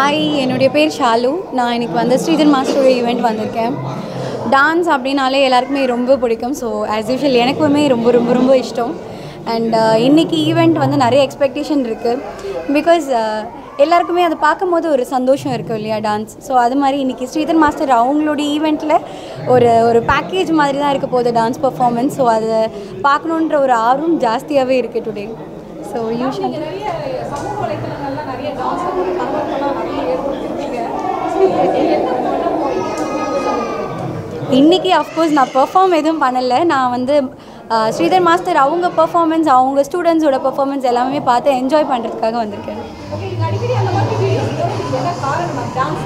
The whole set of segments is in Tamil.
ஹாய் என்னுடைய பேர் ஷாலு நான் இன்னைக்கு வந்து ஸ்ரீதர் மாஸ்டரோட ஈவெண்ட் வந்திருக்கேன் டான்ஸ் அப்படின்னாலே எல்லாருக்குமே ரொம்ப பிடிக்கும் ஸோ ஆஸ் யூஷுவல் எனக்குமே ரொம்ப ரொம்ப ரொம்ப இஷ்டம் அண்ட் இன்னைக்கு ஈவெண்ட் வந்து நிறைய எக்ஸ்பெக்டேஷன் இருக்குது பிகாஸ் எல்லாருக்குமே அதை பார்க்கும்போது ஒரு சந்தோஷம் இருக்கும் இல்லையா டான்ஸ் ஸோ அது மாதிரி இன்னைக்கு ஸ்ரீதர் மாஸ்டர் அவங்களோட ஈவெண்ட்டில் ஒரு ஒரு பேக்கேஜ் மாதிரி தான் இருக்க போகுது டான்ஸ் பர்ஃபார்மன்ஸ் ஸோ அதை பார்க்கணுன்ற ஒரு ஆர்வம் ஜாஸ்தியாகவே இருக்குது டுடே ஸோ யூஷுவல் நிறைய சமூக வலைத்தளங்கள்ல நிறைய டான்ஸ் பரபரப்பெல்லாம் நிறைய ஏற்படுத்திருக்கீங்க என்ன பண்ண போறீங்க இன்றைக்கி அஃப்கோர்ஸ் நான் பெர்ஃபார்ம் எதுவும் பண்ணலை நான் வந்து அஹ், ஸ்ரீதர் மாஸ்டர் அவங்க பெர்ஃபார்மன்ஸ் அவங்க ஸ்டூடெண்ட்ஸோட பெர்ஃபார்மன்ஸ் எல்லாமே பார்த்து என்ஜாய் பண்ணுறதுக்காக வந்திருக்கேன் ஓகே நீங்க அடிக்கடி அந்த மாதிரி வீடியோஸ் போடுறதுக்கு என்ன காரணம் டான்ஸ்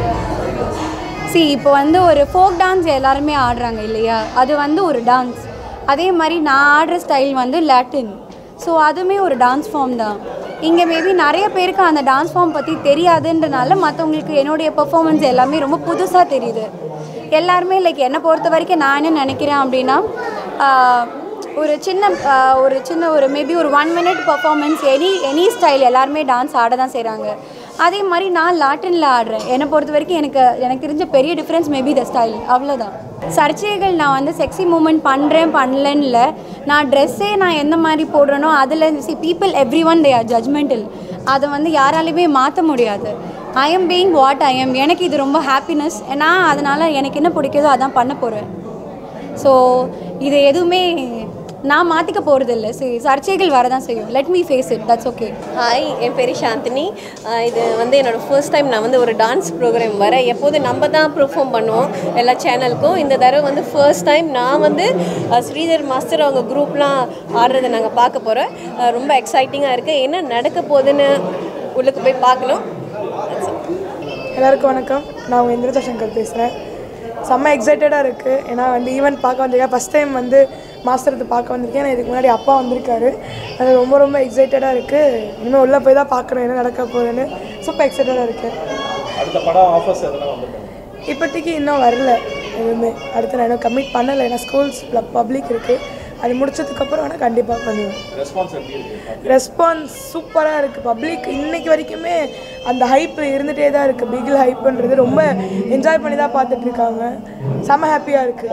சி இப்போ வந்து ஒரு ஃபோக் டான்ஸ் எல்லாருமே ஆடுறாங்க இல்லையா அது வந்து ஒரு டான்ஸ் அதே மாதிரி நான் ஆடுற ஸ்டைல் வந்து லாட்டின் ஸோ அதுவுமே ஒரு டான்ஸ் ஃபார்ம் தான் இங்கே மேபி நிறைய பேருக்கு அந்த டான்ஸ் ஃபார்ம் பற்றி தெரியாதுன்றனால மற்றவங்களுக்கு என்னுடைய பெர்ஃபார்மன்ஸ் எல்லாமே ரொம்ப புதுசாக தெரியுது எல்லாருமே லைக் என்னை பொறுத்த வரைக்கும் நான் என்ன நினைக்கிறேன் அப்படின்னா ஆஹ், ஒரு சின்ன ஆஹ், ஒரு சின்ன ஒரு மேபி ஒரு one minute performance any any style எல்லாருமே டான்ஸ் ஆட தான் செய்கிறாங்க அதே மாதிரி நான் லாட்டினில் ஆடுறேன் என்னை பொறுத்த வரைக்கும் எனக்கு எனக்கு தெரிஞ்ச பெரிய டிஃப்ரென்ஸ் மேபி த ஸ்டைல் அவ்வளோதான் சர்ச்சைகள் நான் வந்து செக்ஸி மூமெண்ட் பண்ணுறேன் பண்ணலன்னு இல்லை நான் ட்ரெஸ்ஸே நான் எந்த மாதிரி போடுறேனோ அதில் see people every one they are judgmental அதை வந்து யாராலையுமே மாற்ற முடியாது I am being what I am எனக்கு இது ரொம்ப ஹாப்பினஸ் நான் அதனால் எனக்கு என்ன பிடிக்குதோ அதான் பண்ண போகிறேன் ஸோ இது எதுவுமே நான் மாற்றிக்க போகிறது இல்லை சரி சர்ச்சைகள் வரதான் செய்யும் let me face it that's okay hi என் பேர் சாந்தினி ஆஹ் இது வந்து என்னோடய ஃபர்ஸ்ட் டைம் நான் வந்து ஒரு டான்ஸ் ப்ரோக்ராம் வரேன் எப்போது நம்ம தான் ப்ரூஃபார்ம் பண்ணுவோம் எல்லா சேனலுக்கும் இந்த தடவை வந்து ஃபர்ஸ்ட் டைம் நான் வந்து ஆஹ் ஸ்ரீதர் மாஸ்டர் அவங்க குரூப்லாம் ஆடுறதை நாங்கள் பார்க்க போகிறோம் ரொம்ப எக்ஸைட்டிங்காக இருக்குது என்ன நடக்க போகுதுன்னு உள்ளுக்கு போய் பார்க்கணும் எல்லாருக்கும் வணக்கம் நான் உங்கள் இந்திரஜா சங்கர் பேசுகிறேன் செம்ம எக்ஸைட்டடாக இருக்குது ஏன்னா வந்து ஈவெண்ட் பார்க்க வந்திருக்கேன் ஃபஸ்ட் டைம் வந்து மாஸ்டர் பார்க்க வந்திருக்கேன் நான் இதுக்கு முன்னாடி அப்பா வந்திருக்காரு அது ரொம்ப ரொம்ப எக்ஸைட்டடாக இருக்குது இனிமேல் உள்ளே போய் தான் பார்க்கணும் என்ன நடக்க போகுதுன்னு சூப்பர் எக்ஸைட்டடாக இருக்கேன் அடுத்த படம் ஆஃபர்ஸ் எதனா வந்திருக்காங்க இப்போதைக்கு இன்னும் வரல எதுவுமே அடுத்து நான் இன்னும் கமிட் பண்ணலை ஏன்னா ஸ்கூல்ஸ் பப்ளிக் இருக்குது அது முடிச்சதுக்கப்புறம் வேணால் கண்டிப்பாக பண்ணுவேன் ரெஸ்பான்ஸ் எப்படி இருக்கு ரெஸ்பான்ஸ் சூப்பராக இருக்குது பப்ளிக் இன்னைக்கு வரைக்குமே அந்த ஹைப் இருந்துகிட்டே தான் இருக்குது பிகில் ஹைப்புன்றது ரொம்ப என்ஜாய் பண்ணி தான் பார்த்துட்டு இருக்காங்க செம்ம ஹாப்பியாக இருக்குது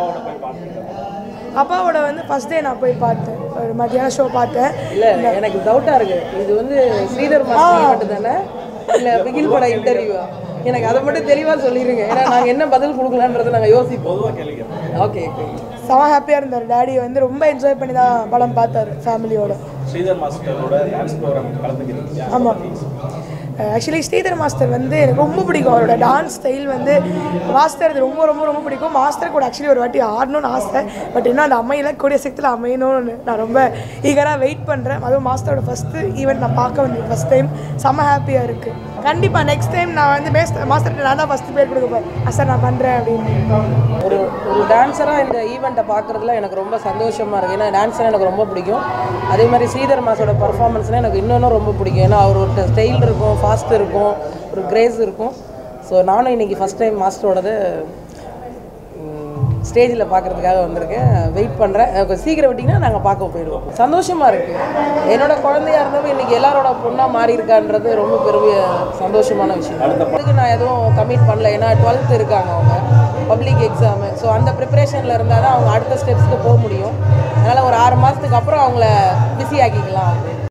அப்பாவோட வந்து ஃபஸ்ட் டே நான் போய் பார்த்தேன் ஒரு மத்தியானம் ஷோ பார்த்தேன் இல்ல எனக்கு டவுட்டா இருக்கு இது வந்து ஸ்ரீதர் மாஸ்டர் மட்டும் தானே இல்ல பிகில் பட இன்டர்வியூவா எனக்கு அதை மட்டும் தெளிவா சொல்லிருங்க ஏன்னா நாங்க என்ன பதில் கொடுக்கலான்றதை நாங்க யோசிப்போம் ஓகே ஓகே செம்ம ஹாப்பியாக இருந்தார் டேடி வந்து ரொம்ப என்ஜாய் பண்ணி தான் படம் பார்த்தாரு ஃபேமிலியோட ஸ்ரீதர் மாஸ்டரோட டான்ஸ் ப்ரோக்ராம் கலந்துக்கிறீங்க ஆமாம் ஆக்சுவலி ஸ்ரீதர் மாஸ்டர் வந்து எனக்கு ரொம்ப பிடிக்கும் அவரோட டான்ஸ் ஸ்டைல் வந்து மாஸ்டர் இது ரொம்ப ரொம்ப ரொம்ப பிடிக்கும் மாஸ்டர் கூட ஆக்சுவலி ஒரு வாட்டி ஆடணும்னு ஆசை பட் இன்னும் அந்த அமையல கூடிய சீக்கிரத்தில் அமையணும்னு நான் ரொம்ப ஈகராக வெயிட் பண்ணுறேன் அதுவும் மாஸ்டரோட ஃபஸ்ட்டு ஈவெண்ட் நான் பார்க்க வந்தேன் ஃபஸ்ட் டைம் செம்ம ஹாப்பியாக இருக்குது கண்டிப்பாக நெக்ஸ்ட் டைம் நான் வந்து மேஸ் மாஸ்டர்கிட்ட நான் தான் ஃபஸ்ட்டு பேர் கொடுக்க போகிறேன் சார் நான் பண்ணுறேன் அப்படின்னு ஒரு ஒரு டான்ஸராக இந்த ஈவெண்ட்டை பார்க்குறதுல எனக்கு ரொம்ப சந்தோஷமாக இருக்குது ஏன்னா டான்ஸ்னால் எனக்கு ரொம்ப பிடிக்கும் அதே மாதிரி ஸ்ரீதர் மாஸோட பர்ஃபார்மன்ஸ்னால் எனக்கு இன்னொன்றும் ரொம்ப பிடிக்கும் ஏன்னா அவரோட ஸ்டைல் இருக்கும் ஃபாஸ்ட் இருக்கும் ஒரு கிரேஸ் இருக்கும் ஸோ நானும் இன்றைக்கி ஃபஸ்ட் டைம் மாஸ்டரோடது ஸ்டேஜில் பார்க்குறதுக்காக வந்திருக்கேன் வெயிட் பண்ணுறேன் கொஞ்சம் சீக்கிரம் விட்டிங்கன்னா நாங்கள் பார்க்க போயிடுவோம் சந்தோஷமாக இருக்குது என்னோட குழந்தையா இருந்தவங்க இன்றைக்கி எல்லாரோட பொண்ணாக மாறி இருக்கான்றது ரொம்ப பெரிய சந்தோஷமான விஷயம் அதுக்கு நான் எதுவும் கமிட் பண்ணல ஏன்னா டுவெல்த் இருக்காங்க அவங்க பப்ளிக் எக்ஸாமு ஸோ அந்த ப்ரிப்பரேஷனில் இருந்தால் தான் அவங்க அடுத்த ஸ்டெப்ஸ்க்கு போக முடியும் அதனால் ஒரு ஆறு மாதத்துக்கு அப்புறம் அவங்கள பிஸி ஆக்கிக்கலாம் அப்படின்னு